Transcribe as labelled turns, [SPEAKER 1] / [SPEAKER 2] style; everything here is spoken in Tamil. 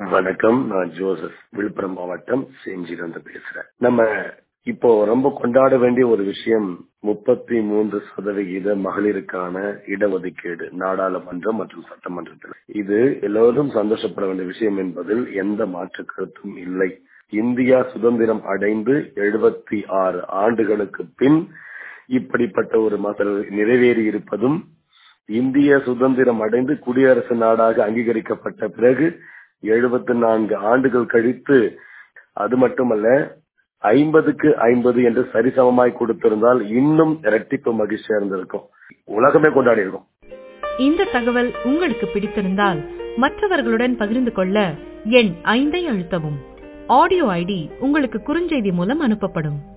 [SPEAKER 1] வணக்கம் நான் ஜோசப் விழுப்புரம் மாவட்டம் செஞ்சிலிருந்து பேசுறேன் நம்ம இப்போ ரொம்ப கொண்டாட வேண்டிய ஒரு விஷயம் முப்பத்தி மூன்று சதவிகித மகளிருக்கான இடஒதுக்கீடு நாடாளுமன்றம் மற்றும் சட்டமன்றத்தில் இது எல்லோரும் சந்தோஷப்பட வேண்டிய விஷயம் என்பதில் எந்த மாற்று கருத்தும் இல்லை இந்தியா சுதந்திரம் அடைந்து எழுபத்தி ஆறு ஆண்டுகளுக்கு பின் இப்படிப்பட்ட ஒரு மசல் நிறைவேறி இருப்பதும் இந்திய சுதந்திரம் அடைந்து குடியரசு நாடாக அங்கீகரிக்கப்பட்ட பிறகு எழுபத்தி நான்கு ஆண்டுகள் கழித்து அது மட்டுமல்ல ஐம்பதுக்கு ஐம்பது என்று சரிசமமாய் கொடுத்திருந்தால் இன்னும் இரட்டிப்பு மகிழ்ச்சியா இருந்திருக்கும் உலகமே கொண்டாடி இருக்கும்
[SPEAKER 2] இந்த தகவல் உங்களுக்கு பிடித்திருந்தால் மற்றவர்களுடன் பகிர்ந்து கொள்ள எண் ஐந்தை அழுத்தவும் ஆடியோ ஐடி உங்களுக்கு குறுஞ்செய்தி மூலம் அனுப்பப்படும்